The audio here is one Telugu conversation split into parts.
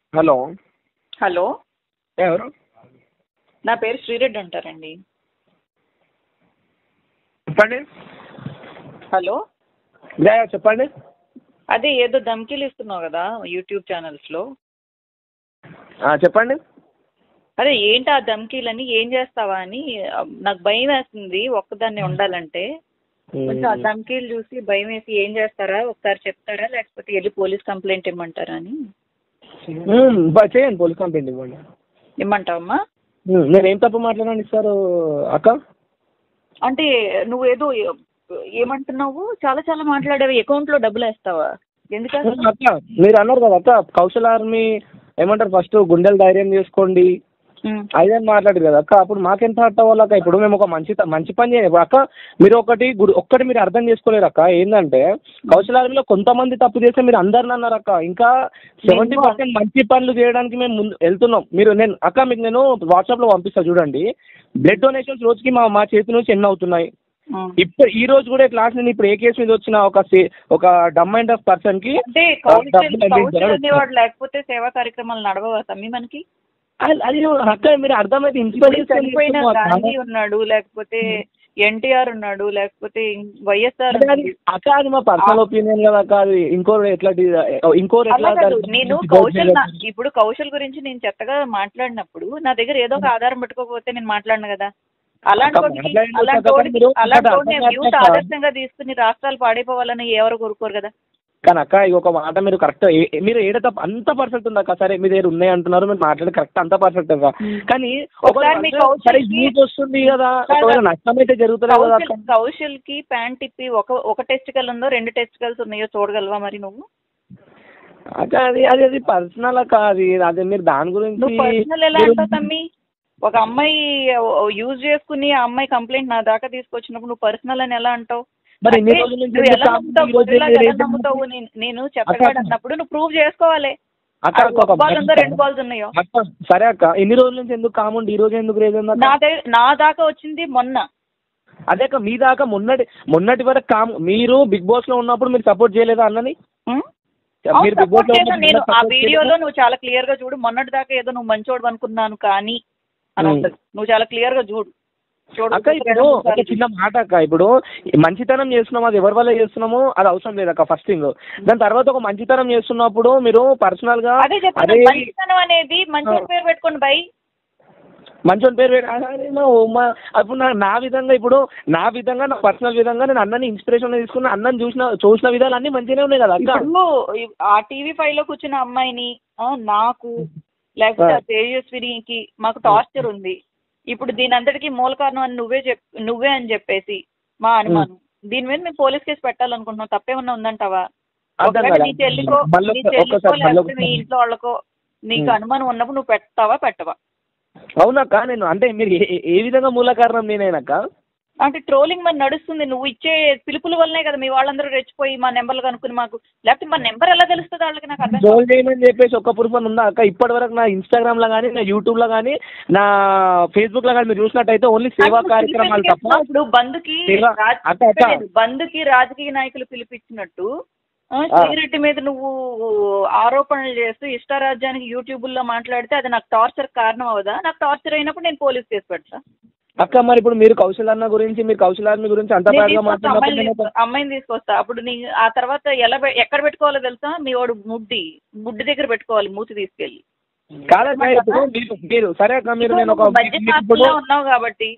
హలో హలో ఎవరు నా పేరు శ్రీరెడ్డి అంటారండి చెప్పండి హలో యా, యా, చెప్పండి అదే ఏదో ధమ్కీలు ఇస్తున్నావు కదా యూట్యూబ్ ఛానల్స్లో ఆ, చెప్పండి అదే ఏంటి ఆ ధమ్కీలని ఏం చేస్తావా అని ఆ, నాకు భయం వేస్తుంది ఒక్కదాన్ని ఉండాలంటే కొంచెం ఆ ధమ్కీలు చూసి భయం వేసి ఏం చేస్తారా ఒకసారి చెప్తారా లేకపోతే వెళ్ళి పోలీస్ కంప్లైంట్ ఇమ్మంటారా అని మ్మ్, బా, చేయండి పోలీస్ కంప్లైంట్ ఇవ్వండి ఇమ్మంటావమ్మా మ్మ్, నేను ఏం తప్పు మాట్లాడాను సార్ అక్క అంటే నువ్వు ఏదో ఏ- ఏమంటున్నావు చాలా చాలా మాట్లాడావు అకౌంట్లో డబ్బులు వేస్తావా ఎందుకు మ్మ్, అక్క మీరు అన్నారు కదా అక్క కౌశల్ ఆర్మీ ఏమంటారు ఫస్ట్ గుండెలు ధైర్యం చేసుకోండి ఉమ్. అదేం మాట్లాడారు కదా అక్క అప్పుడు మాకెంత హర్ట్ అవ్వాలి అక్క ఇప్పుడు మేము ఒక మంచి త- మంచి పని చేయాలి ఇప్పుడు అక్క మీరు ఒకటి గుడి ఒక్కటి మీరు అర్థం చేసుకోలేరు అక్క ఏంటంటే కౌశల్ ఆర్మీలో కొంతమంది తప్పు చేస్తే మీరు అందరిని అన్నారు అక్క ఇంకా సెవెంటీ పర్సెంట్ మంచి పనులు చేయడానికి మేము ముందు వెళ్తున్నాం మీరు నేను అక్క మీకు నేను వాట్సాప్లో పంపిస్తా చూడండి బ్లడ్ డొనేషన్స్ రోజుకి మా మా చేతి నుంచి ఎన్ని అవుతున్నాయి ఉమ్. ఇప్పుడు ఈ రోజు కూడా క్లాస్ నేను ఇప్పుడు ఏ కేసు మీద వచ్చిన ఒక సే- ఒక డమ్ అండ్ ఆఫ్ పర్సన్ కి అంటే ఆ, కౌశల్ డబ్బులు అన్ని కౌశల్ జరగదు. అనేవాడు లేకపోతే సేవా కార్యక్రమాలు నడవవా తమ్మి మనకి అది- అది అక్క మీరు అర్థమైతే ఇప్పుడు ఇన్స్పైర్ చనిపోయిన గాంధీ ఉన్నాడు లేకపోతే ఎన్టీఆర్ ఉన్నాడు లేకపోతే వైఎస్ఆర్ అదే అది అక్క అది మా పర్సనల్ ఒపీనియన్ కదా అక్క అది ఇంకోరు ఎట్లా డి- ఇంకోరు అలా ఎట్లా కాదు నేను కౌశల్ నా- ఇప్పుడు కౌశల్ గురించి నేను చెత్తగా మాట్లాడినప్పుడు నా దగ్గర ఏదో ఒక ఆధారం పెట్టుకోకపోతే నేను మాట్లాడను కదా అలాంటి అక్క, వాడికి- మాట్లాడిన అలాంటి తర్వాత వాడికి- మీరు అలాంటి ఒకటి వాడిని అర్థం యూత్ చేసుకోవాలి. ఆదర్శంగా తీసుకుని రాష్ట్రాలు పాడైపోవాలని ఎవరు కోరుకోరు కదా కానీ అక్క ఈ ఒక మాట మీరు కరెక్ట్ మీరు ఏడ తప్ప అంత పర్ఫెక్ట్ ఉంది అక్క సరే మీ దగ్గర ఉన్నాయి అంటున్నారు మీరు మాట్లాడి కరెక్ట్ అంత పర్ఫెక్ట్ అక్క కానీ ఒకసారి మీ ఒకవేళ కౌశల్కి- సరే యూజ్ వస్తుంది కదా కాదు. ఒకవేళ నష్టం అయితే జరుగుతుంది కదా అక్క కౌశల్ కౌశల్ కి ప్యాంట్ ఇప్పి ఒక ఒక టెస్టికల్ ఉందో రెండు టెస్టికల్స్ ఉన్నాయో చూడగలవా మరి నువ్వు అక్క అది అది అది పర్సనల్ అక్క అది అదే మీరు దాని గురించి నువ్వు పర్సనల్ ఎలా మీరు- అంటావు తమ్మి ఒక అమ్మాయి యూజ్ చేసుకుని ఆ అమ్మాయి కంప్లైంట్ నా దాకా తీసుకొచ్చినప్పుడు నువ్వు పర్సనల్ అని ఎలా అంటావు మరి ఇన్ని అంటే రోజుల నుంచి నువ్వు ఎందుకు ఎలా కాదు? నమ్ముతావు ఈ రోజు గొర్రెలాగా మీరు ఎలా ఏం నమ్ముతావు నేను- నేను చెప్పగాడు అక్క- అన్నప్పుడు నువ్వు ప్రూవ్ చేసుకోవాలి అక్క అది అక్క ఒక ఒక బాల్ ఉందో మాట రెండు బాల్స్ ఉన్నాయో అక్క సరే అక్క ఇన్ని రోజుల నుంచి ఎందుకు కాముండి ఈ రోజు ఎందుకు రేజ్ ఉంది అక్క? నా దగ్గర నా దాకా వచ్చింది మొన్న అదే అక్క మీ దాకా మొన్నటి మొన్నటి వరకు కాము మీరు బిగ్ బాస్ లో ఉన్నప్పుడు మీరు సపోర్ట్ చేయలేదా అన్నని ఉం? మీరు అవును, బిగ్ బాస్ support లో చేశాను ఉన్నప్పుడు నేను ఆ support వీడియోలో చేయలేదా? నువ్వు చాలా క్లియర్ గా చూడు మొన్నటి దాకా ఏదో నువ్వు మంచోడు అనుకున్నాను కానీ అని ఉం. ఉంటుంది నువ్వు చాలా క్లియర్ గా చూడు చూడు అక్క ఇప్పుడు ఒక చిన్న మాట అక్క ఇప్పుడు ఈ మంచితనం చేస్తున్నాం అది ఎవరి వల్ల చేస్తున్నామో అది అవసరం లేదు అక్క ఫస్ట్ థింగ్ దాని తర్వాత ఒక మంచితనం చేస్తున్నప్పుడు మీరు పర్సనల్ గా అదే చెప్తాను అరే మంచితనం అనేది మంచి పేరు పెట్టుకోండి బై మంచోని పేరు పెట్టి అరే మా ఉమ్మ అప్పుడు నా నా విధంగా ఇప్పుడు నా విధంగా నా పర్సనల్ విధంగా నేను అన్నని ఇన్స్పిరేషన్ తీసుకున్న అన్నని చూసిన చూసిన విధాలు అన్ని మంచిగానే ఉన్నాయి కదా అక్క ఇప్పుడు ఈ- ఆ టీవీ ఫైవ్ లో కూర్చున్న అమ్మాయిని ఆ, నాకు లేకపోతే ఆ తేజస్వినికి మాకు టార్చర్ ఉంది ఇప్పుడు దీని అంతటికి మూల కారణం అని నువ్వే చెప్ నువ్వే అని చెప్పేసి మా అనుమానం దీని మీద మేము పోలీస్ కేసు పెట్టాలనుకుంటున్నాం తప్పేమన్నా ఉందంటావా అర్థం ఒకవేళ కాలే. నీ చెల్లికో మళ్ళీ నీ ఒక్క- చెల్లికో ఒక్కసారి మళ్ళీ లేకపోతే మీ ఒక్కసారి. ఇంట్లో వాళ్ళకో నీకు ఉం. అనుమానం ఉన్నప్పుడు నువ్వు పెడతావా పెట్టవా అవునక్క నేను అంటే మీరు ఏ- ఏ- ఏ విధంగా మూల కారణం నేనేనక్క అంటే ట్రోలింగ్ మరి నడుస్తుంది నువ్వు ఇచ్చే పిలుపుల వల్లనే కదా మీ వాళ్ళందరూ రెచ్చిపోయి మా నెంబర్లు కనుక్కుని మాకు లేకపోతే మా నెంబర్ ఎలా తెలుస్తుంది వాళ్ళకి నాకు అర్థం కాదు. ట్రోల్ చేయమని చెప్పేసి ఒక్క ప్రూఫ్ అని ఉందా అక్క ఇప్పటి వరకు నా ఇన్స్టాగ్రామ్ లో కానీ నా యూట్యూబ్ లో కానీ నా ఫేస్బుక్ లో కానీ మీరు చూసినట్టయితే ఓన్లీ సేవా అంటే కార్యక్రమాలు పిలిపి తప్ప ఇప్పుడు బంద్కి సేవ- రాజ్- అక్క, అక్క. లేదు, బంద్కి రాజకీయ నాయకులు పిలిపించినట్టు ఆ, ఆ. శ్రీరెడ్డి మీద నువ్వు ఆరోపణలు చేస్తూ ఇష్టారాజ్యానికి యూట్యూబుల్లో మాట్లాడితే అది నాకు టార్చర్ కారణం అవదా నాకు టార్చర్ అయినప్పుడు నేను పోలీస్ కేసు పెడతా అక్క మరి ఇప్పుడు మీరు కౌశల్ అన్న గురించి మీరు కౌశల్ అన్న గురించి అంత నేను బాగా తీసుకొస్తా, మాట్లాడినప్పుడు అమ్మాయిని నేను తీసుకొస్తా, అమ్మాయిని తీసుకొస్తా అప్పుడు నీ ఆ తర్వాత ఎలా పె- ఎక్కడ పెట్టుకోవాలో తెలుసా మీ వాడు ముడ్డి ముడ్డి దగ్గర పెట్టుకోవాలి మూతి తీసుకెళ్ళి కాదక్క ఇప్పుడు మీరు మీరు సరే అక్క మీరు నేను ఒక మధ్య మీకు ఇప్పుడు మార్పులో ఉన్నావు కాబట్టి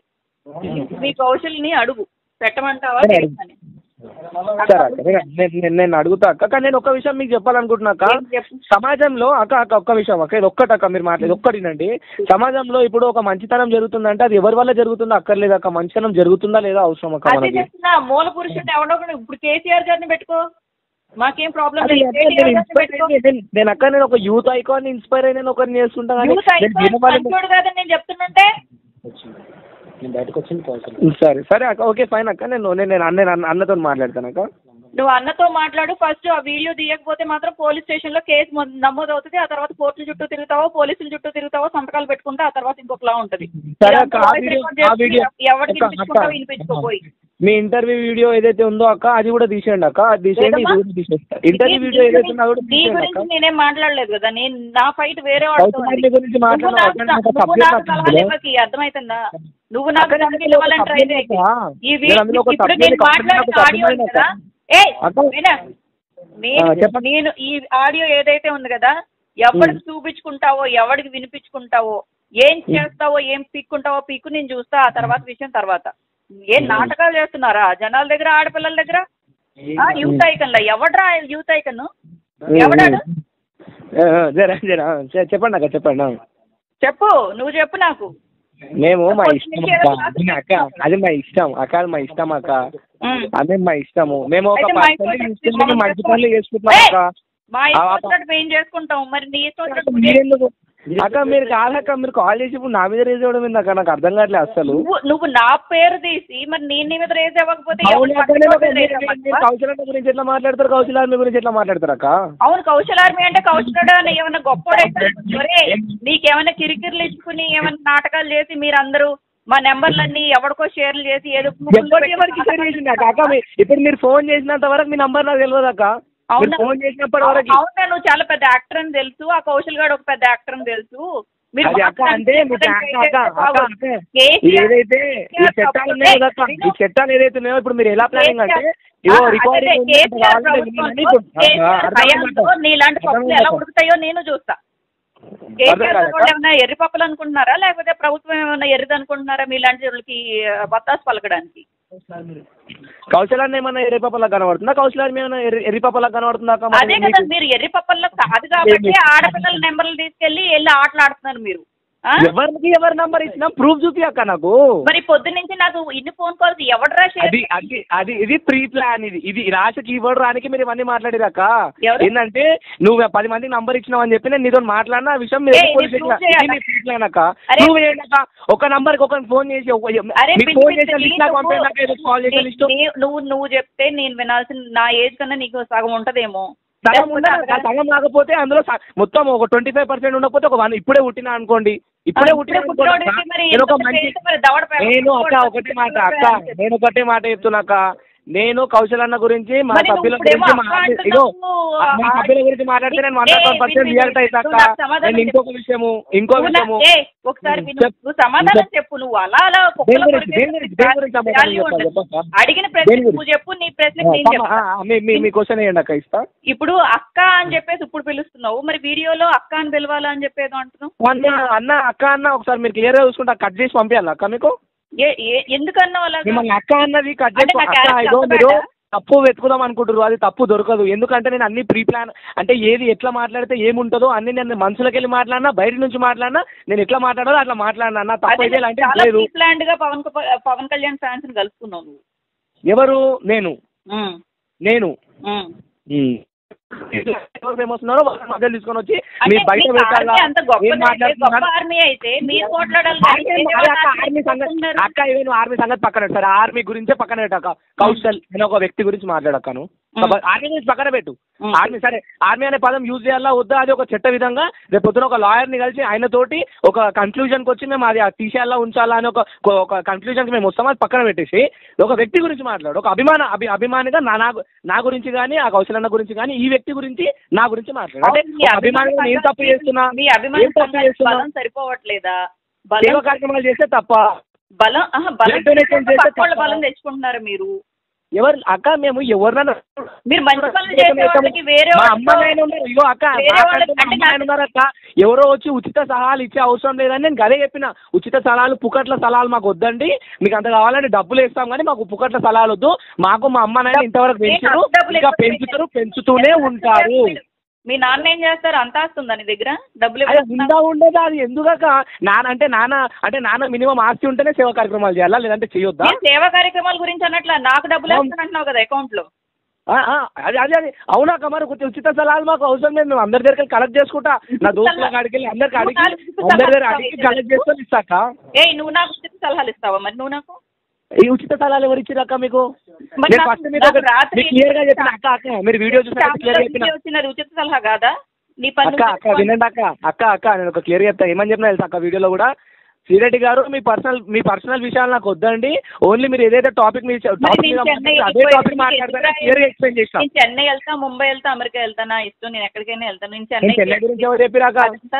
మీ కౌశల్ని అడుగు పెట్టమంటావా సరే, అడుగు. చేయమని. సరే అక్క నేను- నేను నేను అడుగుతా అక్క కానీ నేను ఒక విషయం మీకు చెప్పాలనుకుంటున్నా అక్క ఏం చెప్పు. సమాజంలో అక్క అక్క ఒక్క విషయం అక్క ఇది ఒక్కటి అక్క మీరు మాట్లాడేది ఒక్కటినండి సమాజంలో ఇప్పుడు ఒక మంచితనం జరుగుతుందంటే అది ఎవరి వల్ల జరుగుతుందో అక్కర్లేదు అక్క మంచితనం జరుగుతుందా లేదా అవసరం అక్క అదే మనకి చెప్తున్నా మూల పురుషుడు ఎవడో ఒకడు ఇప్పుడు కేసీఆర్ గారిని పెట్టుకో మాకేం ప్రాబ్లం అదే లేదు అక్క, కేటీఆర్ నేను గారిని ఇన్స్పైర్ పెట్టుకో అయ్యి- నేను- నేను అక్క నేను ఒక యూత్ ఐకాన్ ఇన్స్పైర్ అయి నేను ఒకరిని చేసుకుంటా కానీ యూత్ నేను అయిపోయి వేరే వాళ్ళని- మంచోడు కాదని నేను చెప్తుంటే సరే సరే అక్క ఓకే ఫైన్ అక్క నేను నేను నేను అన్న నేను అన్నతో మాట్లాడతాను అక్క నువ్వు అన్నతో మాట్లాడు ఫస్ట్ ఆ వీడియో తీయకపోతే మాత్రం పోలీస్ స్టేషన్ లో కేసు మొ- నమోదు అవుతుంది ఆ తర్వాత కోర్టుల చుట్టూ తిరుగుతావో పోలీసుల చుట్టూ తిరుగుతావో సంతకాలు పెట్టుకుంటే ఆ తర్వాత ఇంకొకలా ఉంటది సరే ఇదంతా అక్క, ఆ voice వీడియో- record చేసి ఆ వీడియో- ఎవరికి అక్క, వినిపించుకుంటావో అక్క. వినిపించుకోపోయి మీ ఇంటర్వ్యూ వీడియో ఏదైతే ఉందో అక్క అది కూడా తీసేయండి అక్క అది తీసేయండి ఇది లేదమ్మా. కూడా తీసేస్తా ఇంటర్వ్యూ నీ- వీడియో నీ ఏదైతే ఉందో అది కూడా నీ తీసేయండి గురించి అక్క నేనేం మాట్లాడలేదు కదా నేను నా ఫైట్ వేరే వాడితో కౌశల్ ఉంది. గారి గురించి నువ్వు మాట్లాడిన నాకు అక్కడ నాకు నువ్వు subject నాకు నచ్చింది సలహాలు కదా. ఇవ్వకి అర్థమవుతుందా నువ్వు నాకు అక్కడ సలహాలు అందులో ఒక ఇవ్వాలని ట్రై subject చేయకు ఉందా? ఈ నేను అందులో ఒక ఇప్పుడు subject నేను కంపెనీ మాట్లాడిన నాకు ఆడియో ఉంది అర్థమైంది కదా అక్క. ఏ అక్క. వినా నేను ఆ, చెప్పండి. నేను ఈ ఆడియో ఏదైతే ఉంది కదా ఎవరికి చూపించుకుంటావో ఎవరికి వినిపించుకుంటావో ఏం చేస్తావో ఏం పీక్కుంటావో పీక్కు నేను చూస్తా ఆ తర్వాత విషయం తర్వాత ఏం నాటకాలు చేస్తున్నారా జనాల దగ్గర ఆడపిల్లల దగ్గర ఆ, యూత్ ఐకన్లా ఎవడ్రా యూత్ ఐకన్ ఎవడాడు ఆ, ఆ, జరా జరా చె- చెప్పండి అక్క చెప్పండి ఆ. చెప్పు నువ్వు చెప్పు నాకు మేము మా కొంచెం ఇష్టం షేర్ అక్క చేస్తాను. అది అక్క అది మా ఇష్టం అక్క అది మా ఇష్టం అక్క ఉమ్. అదే మా ఇష్టము మేము ఒక అయితే మా పర్సన్ ఇష్టం తీసుకుని మేము మంచి పనులు చేసుకుంటున్నాం ఏయ్! అక్క మా ఆ, ఇష్టం వచ్చినట్టు మేము చేసుకుంటాం మరి నీ ఇష్టం వచ్చినట్టు మీరెందుకు అక్క మీరు కాదక్క మీరు కాల్ చేసి ఇప్పుడు నా మీద రేజ్ అవ్వడం ఏంది అక్క నాకు అర్థం కావట్లేదు అసలు నువ్వు నువ్వు నా పేరు తీసి మరి నేను నీ మీద రేజ్ ఇవ్వకపోతే అవును ఎవరి అక్క, పక్కన నేను ఒక- వాళ్ళు raise మీరు- మీరు ఇవ్వమంటావా? కౌశల్ గురించి ఎట్లా మాట్లాడతారు కౌశల్ ఆర్మీ గురించి ఎట్లా మాట్లాడతారు అక్క అవును కౌశల్ ఆర్మీ అంటే కౌశలుడు అని ఏమన్నా గొప్పడైతే ఒరే నీకేమైనా కిరికిరిలు ఇచ్చుకుని ఏమైనా నాటకాలు చేసి మీరందరూ మా నెంబర్లన్నీ ఎవరికో షేర్లు చేసి ఏదో గ్రూపుల్లో ఎవరికి పెట్టి ఎవరికి షేర్ చేసింది అక్క అక్క మీ- ఇప్పుడు మీరు ఫోన్ చేసినంత వరకు మీ నంబర్ నాకు తెలియదు అక్క మీరు అవునా? ఫోన్ చేసినప్పటి వరకు అవునా నువ్వు చాలా పెద్ద యాక్టర్ అని తెలుసు ఆ కౌశల్ గారు ఒక పెద్ద యాక్టర్ అని తెలుసు మీరు అది అక్క మాట్లాడి అంటే మీ చెప్పడం అక్క అక్క అక్క అక్క కేసీఆర్ ఇది ఏదైతే ఈ చట్టాలు ఉన్నాయి కదా అక్క ఈ చట్టాలు ఏదైతే ఉన్నాయో ఇప్పుడు మీరు ఎలా ప్లానింగ్ అంటే ఇగో ఆ, అదే రికార్డింగ్ ఉంది, అంటే కేసీఆర్ కావాలంటే ప్రభుత్వంలో వినండి, ఇప్పుడు కేసీఆర్ అర్థం హయాంలో కాదు. నీలాంటి పప్పులు అర్థం ఎలా కాదు. ఉడుకుతాయో నేను చూస్తా కేసీఆర్ కాదు. వాళ్ళు ఏమైనా ఎర్రి పప్పులు అనుకుంటున్నారా లేకపోతే ప్రభుత్వం ఏమైనా ఎర్రిది అనుకుంటున్నారా మీలాంటి వాళ్ళకి బత్తాసు పలకడానికి కౌశలాన్ని ఏమన్నా ఎర్రిపప్పలా కనబడుతుందా కౌశలాన్ని ఏమైనా ఎర్రి ఎర్రిపప్పలా కనబడుతుందా అక్క మరి అదే కదా మీకు? మీరు ఎర్రి పప్పల్లో కాదు కాబట్టి ఆడపిల్లల నెంబర్లు తీసుకెళ్లి వెళ్ళి ఆటలు ఆడుతున్నారు మీరు ఆ? ఎవరికి ఎవరి నంబర్ ఇచ్చినా ప్రూఫ్ చూపి అక్క నాకు మరి పొద్దు నుంచి నాకు ఇన్ని ఫోన్ కాల్స్ ఎవడరా షేర్ అది అది అది ఇది ప్రీ ప్లాన్ ఇది ఇది రాసి కీబోర్డ్ రానికి మీరు ఇవన్నీ మాట్లాడిరాక ఎవరు? ఏంటంటే నువ్వు పది మందికి నంబర్ ఇచ్చినావు అని చెప్పి నేను నీతో మాట్లాడిన ఆ విషయం మీరు ఏయ్, పోలీస్ ఇది స్టేషన్ prove చేయాలా? ఇది నీ ప్రీ ప్లాన్ అక్క అరే, నువ్వు ఏంటక్క ఒక నంబర్కి ఒక ఫోన్ చేసి ఒక- అరే మీకు పిచ్చి ఫోన్ పిచ్చి చేసిన నీ లిస్ట్ నాకు నువ్వు- పంపేదాకా ఏదో కాల్ చేసిన లిస్ట్ నీ- నువ్వు నువ్వు చెప్తే నేను వినాల్సిన నా ఏజ్ కన్నా నీకు సగం ఉంటదేమో సగం లేకపోతే ఉందా అంతకన్నా- సగం కాకపోతే అందులో స- మొత్తం ఒక ట్వంటీ ఫైవ్ పర్సెంట్ ఉండకపోతే ఒక వన్ ఇప్పుడే పుట్టినా అనుకోండి ఇప్పుడే ఆ, పుట్టినా ఇప్పుడే అనుకోండి పుట్టినోడికి అక్క. మరి నేను ఒక ఎంత మంచి చేస్తే మరి దవడ పేడ నేను అక్క పుట్టుకోవడం ఒకటి మాట పుట్టుకోవడం అక్క అంటే. నేను ఒకటే మాట చెప్తున్నా అక్క నేను కౌశల్ అన్న గురించి మా మరి నువ్వు సభ్యుల ఇప్పుడేమో గురించి అక్క మాట్లాడి ఇగో అంటున్నావు, మా ఆ- సభ్యుల గురించి మాట్లాడితే నేను వన్ ఏ, వన్ పర్సెంట్ విను, రియాక్ట్ అవుతా నువ్వు అక్క నాకు సమాధానం నేను ఇంకొక విషయము ఇంకో నువ్వు నా- విషయము ఏ, ఒకసారి విను. చెప్. నువ్వు సమాధానం చెప్. చెప్పు నువ్వు అలా అలా కుక్కల దేని గురించి కొరికే దేని గురించి దేని గురించి సమాధానం value చెప్పాలి ఉండదు. చెప్పక్క అడిగిన ప్రశ్న దేని గురించి? నువ్వు చెప్పు నీ ప్రశ్నకి నేను ఆ, చెప్తా ఆ, మీ మీ మీ క్వశ్చన్ వేయండి అక్క ఇస్తా ఇప్పుడు అక్క అని చెప్పేసి ఇప్పుడు పిలుస్తున్నావు మరి వీడియోలో అక్క అని పిలవాలా అని చెప్పేది అంటున్నావు అన్న అన్న అక్క అన్న ఒకసారి మీరు క్లియర్ గా చూసుకుంటా కట్ చేసి పంపించాలి అక్క మీకు ఏ ఏ- ఎందుకన్నావు అలాగా మిమ్మల్ని అక్క అన్నది కట్ అంటే చేసి నా అక్క character ఇదో మీరు అర్థమైందా? తప్పు వెతుకుదాం అనుకుంటారు అది తప్పు దొరకదు ఎందుకంటే నేను అన్ని ప్రీ ప్లాన్ అంటే ఏది ఎట్లా మాట్లాడితే ఏముంటుందో అన్ని నేను మనసులోకి వెళ్ళి మాట్లాడినా బయట నుంచి మాట్లాడినా నేను ఎట్లా మాట్లాడాలో అట్లా మాట్లాడినా నా తప్పు అదే అయితే ఇలాంటిది చాలా లేదు ప్లాండ్ గా పవన్ కు- పవన్ కళ్యాణ్ ఫ్యాన్స్ ని కలుపుకున్నావు నువ్వు ఎవరు నేను ఉమ్, నేను ఉమ్. ఎవరు ఫేమస్ ఉన్నారో వాళ్ళ మధ్యలో తీసుకొని వచ్చి అంటే మీరు బయట మీకు పెట్టాలా ఆర్మీ అంత ఏం గొప్ప గొప్ప మాట్లాడుతున్నారు ఆర్మీ అయితే మీరు పోట్లాడాలి కానీ ఆర్మీ వేరే అదే వాళ్ళు అక్క, ఆర్మీ ఆర్మీ సంగతి కొట్టుకుంటున్నారు. అక్క ఇవే నువ్వు ఆర్మీ సంగతి పక్కన పెట్టు సరే ఆర్మీ గురించే పక్కన పెట్టాక కౌశల్ అనే ఒక వ్యక్తి గురించి మాట్లాడక్కను మ్మ్. ఆర్మీ గురించి పక్కన పెట్టు మ్మ్. ఆర్మీ సరే ఆర్మీ అనే పదం యూజ్ చేయాలా వద్దా అది ఒక చట్ట విధంగా రేపు పొద్దున ఒక లాయర్ని కలిసి ఆయనతోటి ఒక కన్క్లూజన్కి వచ్చి మేము అది తీసేయాలా ఉంచాలా అని ఒక ఒక కన్క్లూజన్కి మేము వస్తాం అది పక్కన పెట్టేసి ఒక వ్యక్తి గురించి మాట్లాడు ఒక అభిమాన అభి అభిమానిగా నా నా గు- నా గురించి కానీ ఆ కౌశలన్న గురించి కానీ ఈ వ్యక్తి గురించి నా గురించి మాట్లాడు అంటే అవును, మీ ఒక అభిమానిగా నేను తప్పు చేస్తున్నా మీ అభిమాన ఏం తప్పు సంఘానికి చేస్తున్నా బలం సరిపోవట్లేదా సేవ బలం కార్యక్రమాలు చేస్తే తప్ప బలం ఆహా, బలం Blood donation చేస్తే పక్కోళ్ళ తప్ప. బలం తెచ్చుకుంటున్నారు మీరు ఎవరు అక్క మేము ఎవరినైనా మీరు మంచి పనులు చేసే వాళ్ళకి వేరే మా వాళ్ళతో- అమ్మ నాయన ఉన్నారు ఇగో అక్క వేరే నాకంటూ వాళ్ళకి మా అంటే అమ్మ నాయన ఉన్నారు అక్క ఎవరో వచ్చి ఉచిత సలహాలు ఇచ్చే అవసరం లేదని నేను గదే చెప్పిన ఉచిత సలహాలు పుకట్ల సలహాలు మాకు వద్దండి మీకు అంత కావాలంటే డబ్బులు ఇస్తాం కానీ మాకు పుకట్ల సలహాలు వద్దు మాకు మా అమ్మ నాయన ఇంతవరకు నేను పెంచారు అంత డబ్బులు ఇంకా ఎక్కువ పెంచుతారు పెంచుతూనే ఉంటారు మీ నాన్న ఏం చేస్తారు అంత వస్తుందా నీ దగ్గర డబ్బులు అదే ఇవ్వకుండా? ఉందా ఉండదా అది ఎందుకక్క నాన్న అంటే నాన్న అంటే నాన్న మినిమం ఆస్తి ఉంటేనే సేవా కార్యక్రమాలు చేయాలా లేదంటే చేయొద్దా నేను సేవా కార్యక్రమాల గురించి అన్నట్ల నాకు డబ్బులు అవును. వేస్తానంటున్నావు కదా అకౌంట్ లో ఆ, ఆ, అది అదే అది అవునాక మరి కొంచెం ఉచిత సలహాలు మాకు అవసరం లేదు మేము అందరి దగ్గరికి కలెక్ట్ చేసుకుంటా నా దోస్తుల కాడికి వెళ్ళి అందరికి అడిగి నువ్వు నాకు ఉచిత అందరి దగ్గర సలహాలు అడిగి ఇస్తావా? కలెక్ట్ చేసుకొని ఇస్తాక ఏయ్ నువ్వు నాకు ఉచిత సలహాలు ఇస్తావా మరి నువ్వు నాకు ఈ ఉచిత సలహాలు ఎవరు ఇచ్చిరక్క మీకు మరి నేను నాకు- ఫస్ట్ మీరు నాకు రాత్రి క్లియర్ గా చెప్పిన అక్క అక్క మీరు వీడియో చూసాక షాపులో క్లియర్ చెప్పిన నుంచి వచ్చినది ఉచిత సలహా కాదా నీ పన్ను అక్క అక్క వినండి అక్క అక్క అక్క నేను ఒక క్లియర్ చెప్తా ఏమని చెప్పిన తెలుసా అక్క వీడియోలో కూడా శ్రీరెడ్డి గారు మీ పర్సనల్ మీ పర్సనల్ విషయాలు నాకు వద్దండి ఓన్లీ మీరు ఏదైతే టాపిక్ మీ టాపిక్ మీద నేను చెన్నై మాట్లాడారో అదే టాపిక్ వెళ్ళిపోయి మాట్లాడతారని ఎందుకు క్లియర్గా ఎక్స్ప్లెయిన్ చేసిన నేను చెన్నై వెళ్తా ముంబై వెళ్తా అమెరికా వెళ్తా నా ఇష్టం నేను ఎక్కడికైనా వెళ్తాను నేను నేను చెన్నై గురించి చెన్నై ఎవరు చెప్పిరాక అదంతా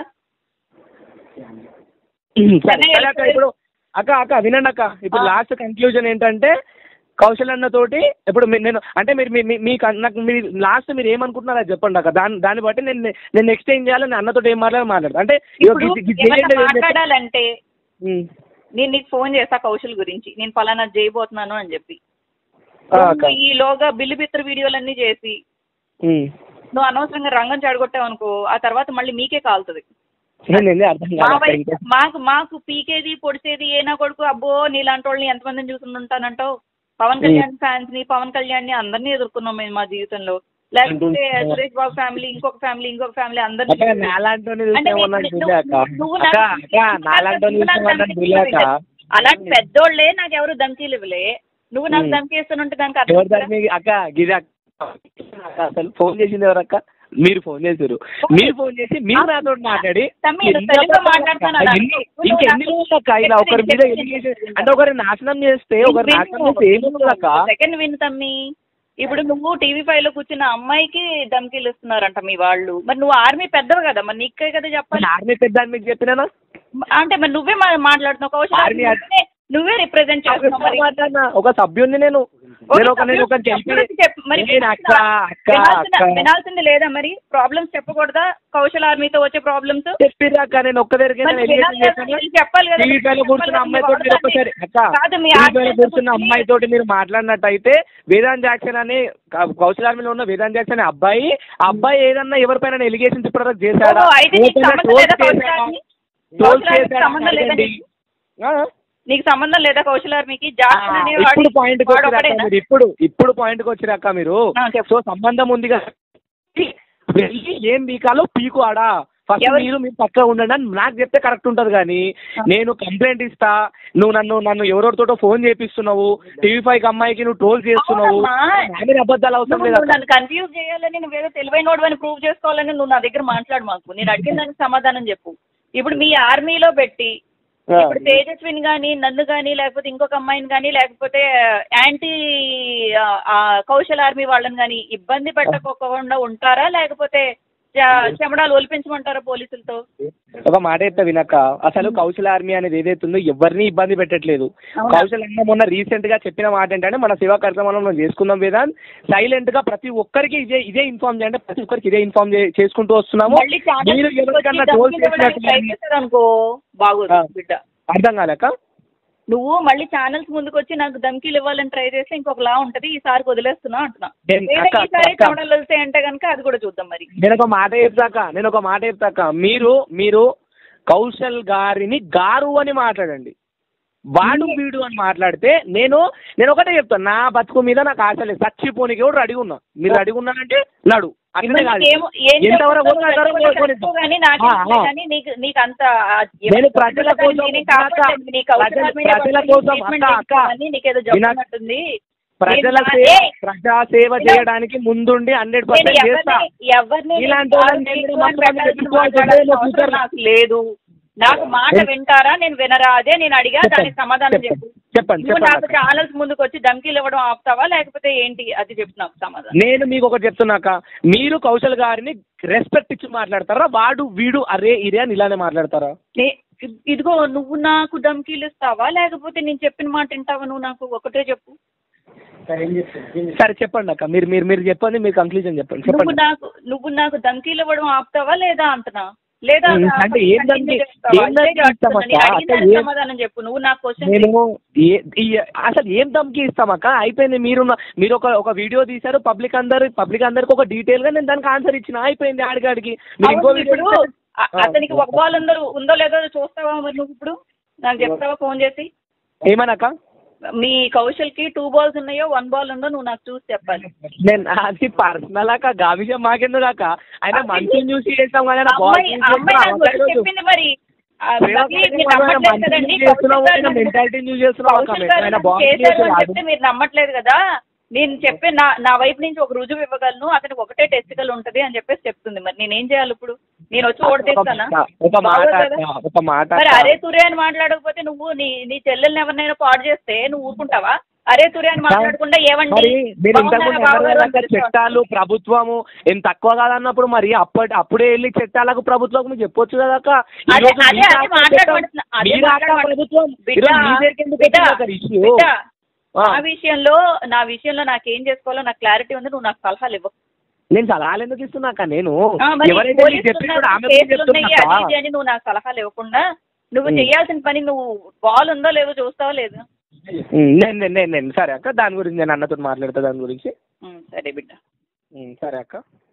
సరే చెన్నై సరే అక్క ఇప్పుడు అక్క అక్క వినండి అక్క ఇప్పుడు ఆ. లాస్ట్ కన్క్లూజన్ ఏంటంటే కౌశల్ అన్న తోటి ఇప్పుడు మీ- నేను అంటే మీరు మీ- మీ- మీకు అన్న- నాకు మీరు లాస్ట్ మీరు ఏమనుకుంటున్నారో అది చెప్పండి అక్క దాన్ని దాన్ని బట్టి నేను నేను నెక్స్ట్ ఏం చేయాలి నేను అన్నతో ఏం మాట్లాడాలి మాట్లాడతాను అంటే ఇగో ఇప్పుడు గి- గి- ఏమన్నా చేయండి, ఏం చేస్తాను? మాట్లాడాలంటే ఉమ్. నేను నీకు ఫోన్ చేస్తా కౌశల్ గురించి నేను ఫలానా చేయబోతున్నాను అని చెప్పి ఆ, అక్క నువ్వు ఈలోగా బిల్లు బిత్ర వీడియోలన్నీ చేసి ఉమ్. నువ్వు అనవసరంగా రంగం చెడగొట్టావు అనుకో ఆ తర్వాత మళ్ళీ మీకే కాలుతుంది నేను ఏంది అర్థం మా కాదు అక్క వైపు ఇంకా. మాకు మాకు పీకేది పొడిచేది ఏనా కొడుకు అబ్బో నీలాంటి వాళ్ళని ఎంతమందిని చూసుకుంటానంటావు పవన్ కళ్యాణ్ ఫ్యాన్స్ ని పవన్ కళ్యాణ్ ని అందరినీ ఎదుర్కొన్నాం మేము మా జీవితంలో లేకపోతే అంటున్నా. సురేష్ బాబు ఫ్యామిలీ ఇంకొక ఫ్యామిలీ ఇంకొక ఫ్యామిలీ అక్క అందరినీ నాలాంటి అంటే చూసామన్నా నువ్వు- చూలే అక్క నువ్వు అక్క నాకు- అక్క నాలాంటి నువ్వు నాకు చూసామన్నా ధమ్కి చూలే అక్క ఇస్తున్నావు. అలాంటి పెద్దోళ్ళే నాకు ఎవరు ధమ్కీలు ఇవ్వలే నువ్వు నాకు ఉమ్. ధమ్కి ఇస్తుంటే దానికి ఎవరు అర్థం దాని మీద- అక్క గిరి అక్క అక్క అసలు ఫోన్ చేసింది ఎవరక్క మీరు ఫోన్ చేశారు మీరు ఫోన్ చేసి మీరు నాతో మాట్లాడి తమ్మి, నువ్వు ఎన్ని తెలుగులో అబద్ధాలు మాట్లాడుతున్నాను అక్క? అలా. ఎన్ని- నువ్వు ఇంకా ఎన్ని నాకు- రోజులు అక్క ఇలా ఒకరి మీద ఎలిగేషన్ అంటే ఒకరి నాశనం చేస్తే ఒకరి నాశనం చేస్తే ఏముంది అక్క సెకండ్ విన్ తమ్మి ఇప్పుడు నువ్వు టీవీ ఫైవ్ లో కూర్చున్న అమ్మాయికి ధమ్కీలు ఇస్తున్నారంట మీ వాళ్ళు మరి నువ్వు ఆర్మీ పెద్దవి కదా మరి నీకే కదా చెప్పాలి ఆర్మీ పెద్ద అని మీకు చెప్పినానా అంటే మరి నువ్వే మా- మాట్లాడుతున్నావు కౌశల్ ఆర్మీ అడ్- నువ్వే- నువ్వే రిప్రజెంట్ చేస్తున్నావు మరి మాట్లాడినా ఒక సభ్యుని నేను నేను ఒక నేను ఒక చెప్పు- చెప్పు. మరి నేను అక్క అక్క వినాల్సిన- అక్క వినాల్సింది లేదా మరి ప్రాబ్లమ్స్ చెప్పకూడదా కౌశల్ ఆర్మీతో వచ్చే ప్రాబ్లమ్స్ చెప్పిర్రు అక్క నేను ఒక్క దగ్గరికి మరి ఎలిగేషన్ వినాలి చేశాను కదా, చెప్పాలి కదా. టీవీ పైన కూర్చున్న చెప్పాలి అమ్మాయి కదా, తోటి మీరు ఒక్కసారి అక్క కాదు, మీ టీవీ ఆర్మీ పైన ఎందుకు కూర్చున్న వచ్చి- అమ్మాయి తోటి మీరు మాట్లాడినట్టయితే వేదాంత్ జాక్సన్ అని క- కౌశల్ ఆర్మీలో ఉన్న వేదాంత్ జాక్సన్ అనే అబ్బాయి ఆ అబ్బాయి ఏదన్నా ఎవరిపైన ఎలిగేషన్స్ ఇప్పటివరకు చేశాడా ఓహో, అయితే నీకు ఓపెన్ గా సంబంధం లేదా ట్రోల్ కౌశల్ చేశాడా? ఆర్మీ? ట్రోల్ కౌశల్ ఆర్మీకి చేశాడా? సంబంధం లేదా అడగండి. నీకు? ఆ? నీకు సంబంధం లేదా కౌశల్ ఆర్మీకి ఆ, జాక్సన్ అనేవాడు- ఇప్పుడు పాయింట్ వాడు వచ్చిరాక ఒకడేనా? మీరు ఇప్పుడు ఇప్పుడు పాయింట్ వచ్చిరాక మీరు ఆ, చెప్పు. సో సంబంధం ఉంది కదా వెళ్ళి ఏం పీకాలో పీకు ఆడా ఫస్ట్ ఎవరు- మీరు మీరు పక్క ఉండండి అని నాకు చెప్తే కరెక్ట్ ఉంటుంది కానీ ఆ. నేను కంప్లైంట్ ఇస్తా నువ్వు నన్ను నన్ను ఎవరెవరితోటో ఫోన్ చేపిస్తున్నావు టీవీ ఫైవ్ అమ్మాయికి నువ్వు ట్రోల్ చేస్తున్నావు అవునమ్మా. ఆమె అబద్ధాలు అవసరం నువ్వు లేదు నువ్వు నన్ను కన్ఫ్యూజ్ చేయాలని నువ్వేదో తెలివైన అని ప్రూవ్ చేసుకోవాలని నువ్వు నా దగ్గర మాట్లాడు మాకు నేను అడిగిన దానికి సమాధానం చెప్పు ఇప్పుడు మీ ఆర్మీలో పెట్టి ఇప్పుడు తేజస్విని కానీ నన్ను కానీ లేకపోతే ఇంకొక అమ్మాయిని కానీ లేకపోతే యాంటీ కౌశల్ ఆర్మీ వాళ్ళని కానీ ఇబ్బంది పెట్టకోకుండా ఉంటారా లేకపోతే చ- చెమడాలు ఒలిపించమంటారా పోలీసులతో ఒక మాట చెప్తా వినక్క అసలు కౌశల్ ఆర్మీ అనేది ఏదైతే ఉందో ఎవరిని ఇబ్బంది పెట్టట్లేదు అవునా? కౌశల్ అన్న మొన్న రీసెంట్ గా చెప్పిన మాట ఏంటంటే మన సేవా కార్యక్రమంలో మనం చేసుకుందాం వేదాంత్ సైలెంట్ గా ప్రతి ఒక్కరికి ఇదే ఇదే ఇన్ఫార్మ్ చేయండి ప్రతి ఒక్కరికి ఇదే ఇన్ఫార్మ్ చేసుకుంటూ వస్తున్నాము మళ్ళీ ఛానల్ మీరు ఎవరికన్నా ట్రోల్ చేసినట్టు అనుకో బాగోదు ఆ. బిడ్డ అర్థం కాలేక నువ్వు మళ్ళీ ఛానల్స్ ముందుకు వచ్చి నాకు ధమ్కీలు ఇవ్వాలని ట్రై చేస్తే ఇంకొక లా ఉంటది ఈసారి వదిలేస్తున్నా అంటున్నా నేను- లేదా అక్క, ఈసారి అక్క. చెమటలు వస్తాయి అంటే కనుక అది కూడా చూద్దాం మరి నేను ఒక మాట చెప్తాక నేను ఒక మాట చెప్తాక మీరు మీరు కౌశల్ గారిని గారు అని మాట్లాడండి వాడు వీడు అని మాట్లాడితే నేను నేను ఒకటే చెప్తాను నా బతుకు మీద నాకు ఆశ లేదు చచ్చిపోనికి కూడా రెడీ ఉన్నా మీరు రెడీ ఉన్నానంటే నడు అట్లనే ఇప్పుడు కాదు నీకేమో- ఏం ఎంతవరకు చెప్తావో పోతుందో అంతవరకు చెప్పు పోనిద్దాం. కానీ నాకు ఆ, ఆ. కానీ నీకు నీకు అంత ఆ, నేను ప్రజల ఎవరి కోసం నేనేం కాపాడలేదు. నీకు అవసరం ప్రజల- మీద ప్రజల పట్టుకుని కోసం ట్రీట్మెంట్ అక్క, అక్క. చేయించుకోమని నీకేదో వినా- జబ్బున్నట్టుంది ప్రజల నేను- సేవ ఏయ్, ప్రజా సేవ నేను- చేయడానికి ముందుండి హండ్రెడ్ నేను పర్సెంట్ చేస్తా ఎవరిని ఎవరిని ఇలాంటి నేను వాళ్ళని నేను కాదు మాత్రం పెట్టాల్సిన పెట్టుకోవాల్సి మాట్లాడాల్సిన వస్తే అవసరం నేను నాకు లేదు నాకు మాట నేను- వింటారా నేను వినరా అదే నేను అడిగా చెప్పండి, దానికి సమాధానం చెప్పండి, చెప్పు చెప్పండి, నువ్వు చెప్పండి నాకు అక్క. ఛానల్స్ ముందుకు వచ్చి ధమ్కీలు ఇవ్వడం ఆపుతావా లేకపోతే ఏంటి అది చెప్పు నాకు సమాధానం నేను మీకు ఒకటి చెప్తున్నాక మీరు కౌశల్ గారిని రెస్పెక్ట్ ఇచ్చి మాట్లాడతారా వాడు వీడు అరే ఇరే అని ఇలానే మాట్లాడతారా నే- ఇదిగో నువ్వు నాకు ధమ్కీలు ఇస్తావా లేకపోతే నేను చెప్పిన మాట వింటావా నువ్వు నాకు ఒకటే చెప్పు సరే చెప్పండి అక్క మీరు మీరు మీరు చెప్పండి మీరు కంక్లూజన్ చెప్పండి నువ్వు చెప్పండి నాకు నువ్వు నాకు ధమ్కీలు ఇవ్వడం ఆపుతావా లేదా అంటున్నా లేదా ఉమ్, నా- అంటే ఏం continue ధమ్కీ- చేస్తావా? ఏం ఇదే ధమ్కీ చెప్తున్నా. ఇస్తామక్క? నేను అడిగిన అంటే దానికి ఏం- సమాధానం చెప్పు నువ్వు నా క్వశ్చన్ నేను ఏ- ఈ- అసలు ఏం ధమ్కి ఇస్తామక్క అయిపోయింది మీరు మీరు ఒక ఒక వీడియో తీశారు పబ్లిక్ అందరు పబ్లిక్ అందరికి ఒక డీటెయిల్ గా నేను దానికి ఆన్సర్ ఇచ్చిన అయిపోయింది ఆడిగాడికి మీరు ఇంకో వీడియో ఇప్పుడు అ- అతనికి ఒక బాల్ ఉందో ఉందో లేదో చూస్తావా మరి నువ్వు ఇప్పుడు నాకు చెప్తావా ఫోన్ చేసి ఏమనక్క మీ కౌశల్ కి టూ బాల్స్ ఉన్నాయో వన్ బాల్ ఉందో నువ్వు నాకు చూసి చెప్పాలి నేను అది పర్సనల్ అక్క గా విషయం మాకెందుకు అక్క ఆయన అది మంచిని చూసి చేస్తాం కానీ ఆయన బాల్ అమ్మాయి అమ్మాయి నాకు వచ్చి చెప్పింది మరి ఆ, మరి మీరు నమ్మట్లేదు కదండి కౌశల్ గారు నాకు- మెంటాలిటీ యూజ్ చేస్తున్నాం అక్క కౌశల్ మేము. గారు ఆయన నాకు బాల్ చేశారు అని చెప్తే మీరు నమ్మట్లేదు కదా నేను చెప్పే నా నా వైపు నుంచి ఒక రుజువు ఇవ్వగలను అతనికి ఒకటే టెస్టికల్ ఉంటది అని చెప్పేసి చెప్తుంది మరి నేనేం చేయాలి ఇప్పుడు నేను వచ్చి ఓడతీస్తానా ఒక మాట బాగోదు కదా? అక్క, ఒక మాట మరి అక్క. అరే తురే అని మాట్లాడకపోతే నువ్వు నీ నీ చెల్లెల్ని ఎవరినైనా పాడు చేస్తే నువ్వు ఊరుకుంటావా అరే తురే అని మాట్లాడకుండా ఏవండి మరి మీరు ఇంతకు ముందు బాగున్నారా, అన్నారు బాగోరా కదా అని అక్క, చట్టాలు ప్రభుత్వము ఏం తక్కువ కాదన్నప్పుడు మరి అప్పటి అప్పుడే వెళ్ళి చట్టాలకు ప్రభుత్వం మీరు చెప్పొచ్చు కదా అక్క ఈ అదే- రోజు అదే- మీ అదే రాష్ట్ర మాట్లాడమంటున్నా. చట్టం, అదే మీ రాష్ట్ర మాట్లాడమంటున్నా. ప్రభుత్వం బిడ్డ, ఈరోజు మీ దగ్గరికి ఎందుకు బిడ్డ, వచ్చింది అక్కడ issue? బిడ్డ, ఆ. నా విషయంలో నా విషయంలో నాకేం చేసుకోవాలో నాకు క్లారిటీ ఉంది నువ్వు నాకు సలహాలు ఇవ్వు నేను సలహాలు ఎందుకు ఇస్తున్నా అక్క నేను ఆ, మరి ఎవరైతే నీకు పోలీసులు చెప్పినప్పుడు ఉన్నారు, ఆమె గురించి కేసులు ఉన్నాయి, చెప్తున్నా అది ఇది అని నువ్వు నాకు సలహాలు ఇవ్వకుండా నువ్వు ఉం. చేయాల్సిన పని నువ్వు బాల్ ఉందో లేదో చూస్తావో లేదు ఉమ్, నేను నేను నేను నేను సరే అక్క దాని గురించి నేను అన్నతో మాట్లాడతా దాని గురించి ఉం, సరే బిడ్డ ఉమ్, సరే అక్క